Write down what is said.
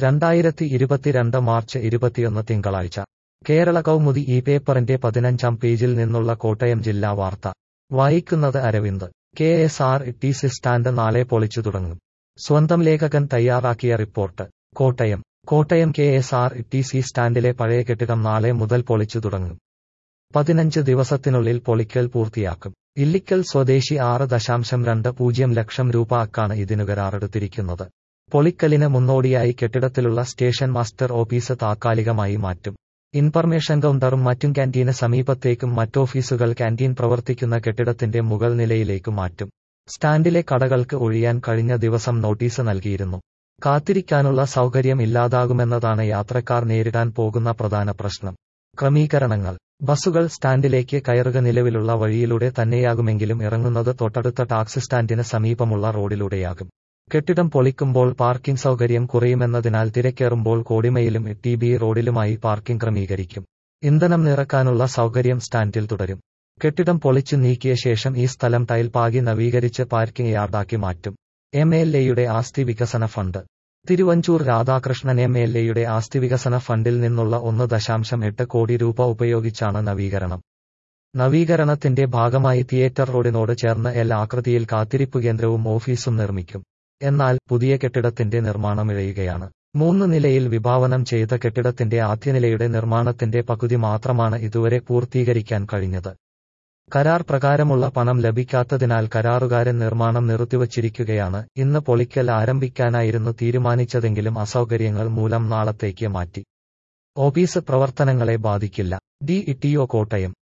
രണ്ടായിരത്തി ഇരുപത്തിരണ്ട് മാർച്ച് ഇരുപത്തിയൊന്ന് തിങ്കളാഴ്ച കേരള കൗമുദി ഈ പേപ്പറിന്റെ പതിനഞ്ചാം പേജിൽ നിന്നുള്ള കോട്ടയം ജില്ലാ വാർത്ത വായിക്കുന്നത് Aravind K S R T C stand നാളെ പൊളിച്ചു തുടങ്ങും സ്വന്തം ലേഖകൻ തയ്യാറാക്കിയ report Kottayam Kottayam K S R T C സ്റ്റാൻഡിലെ പഴയ കെട്ടിടം നാളെ മുതൽ പൊളിച്ചു തുടങ്ങും പതിനഞ്ച് ദിവസത്തിനുള്ളിൽ പൊളിക്കൽ പൂർത്തിയാക്കും ഇല്ലിക്കൽ സ്വദേശി ആറ് ദശാംശം രണ്ട് പൂജ്യം ലക്ഷം രൂപ അക്കാണ് ഇതിനു കരാറെടുത്തിരിക്കുന്നത് പൊളിക്കലിന് മുന്നോടിയായി കെട്ടിടത്തിലുള്ള സ്റ്റേഷൻ മാസ്റ്റർ ഓഫീസ് താത്കാലികമായി മാറ്റും ഇൻഫർമേഷൻ കൗണ്ടറും മറ്റും ക്യാന്റീന് സമീപത്തേക്കും മറ്റോഫീസുകൾ ക്യാന്റീൻ പ്രവർത്തിക്കുന്ന കെട്ടിടത്തിന്റെ മുകൾ നിലയിലേക്ക് മാറ്റും സ്റ്റാൻഡിലെ കടകൾക്ക് ഒഴിയാൻ കഴിഞ്ഞ ദിവസം നോട്ടീസ് നൽകിയിരുന്നു കാത്തിരിക്കാനുള്ള സൗകര്യം ഇല്ലാതാകുമെന്നതാണ് യാത്രക്കാർ നേരിടാൻ പോകുന്ന പ്രധാന പ്രശ്നം ക്രമീകരണങ്ങൾ ബസുകൾ സ്റ്റാൻഡിലേക്ക് കയറുക നിലവിലുള്ള വഴിയിലൂടെ തന്നെയാകുമെങ്കിലും ഇറങ്ങുന്നത് തൊട്ടടുത്ത ടാക്സി സ്റ്റാൻഡിന് സമീപമുള്ള റോഡിലൂടെയാകും കെട്ടിടം പൊളിക്കുമ്പോൾ പാർക്കിംഗ് സൗകര്യം കുറയുമെന്നതിനാൽ തിരക്കേറുമ്പോൾ കോടിമയിലും ടി ബി റോഡിലുമായി പാർക്കിംഗ് ക്രമീകരിക്കും ഇന്ധനം നിറക്കാനുള്ള സൗകര്യം സ്റ്റാൻഡിൽ തുടരും കെട്ടിടം പൊളിച്ചു നീക്കിയ ശേഷം ഈ സ്ഥലം ടൈൽ പാകി നവീകരിച്ച് പാർക്കിംഗ് യാർഡാക്കി മാറ്റും എം എൽ എയുടെ ആസ്തി വികസന fund Thiruvanchoor Radhakrishnan M L എയുടെ ആസ്തി വികസന ഫണ്ടിൽ നിന്നുള്ള ഒന്ന് ദശാംശം എട്ട് കോടി രൂപ ഉപയോഗിച്ചാണ് നവീകരണം നവീകരണത്തിന്റെ ഭാഗമായി തിയേറ്റർ റോഡിനോട് ചേർന്ന് എൽ ആകൃതിയിൽ കാത്തിരിപ്പ് കേന്ദ്രവും ഓഫീസും നിർമ്മിക്കും എന്നാൽ പുതിയ കെട്ടിടത്തിന്റെ നിർമ്മാണം ഇഴയുകയാണ് മൂന്ന് നിലയിൽ വിഭാവനം ചെയ്ത കെട്ടിടത്തിന്റെ ആദ്യനിലയുടെ നിർമ്മാണത്തിന്റെ പകുതി മാത്രമാണ് ഇതുവരെ പൂർത്തീകരിക്കാൻ കഴിഞ്ഞത് കരാർ പ്രകാരമുള്ള പണം ലഭിക്കാത്തതിനാൽ കരാറുകാരൻ നിർമ്മാണം നിർത്തിവച്ചിരിക്കുകയാണ് ഇന്ന് പൊളിക്കൽ ആരംഭിക്കാനായിരുന്നു തീരുമാനിച്ചതെങ്കിലും അസൗകര്യങ്ങൾ മൂലം നാളത്തേക്ക് മാറ്റി ഓഫീസ് പ്രവർത്തനങ്ങളെ ബാധിക്കില്ല ഡി ഇട്ടിഒ കോട്ടയം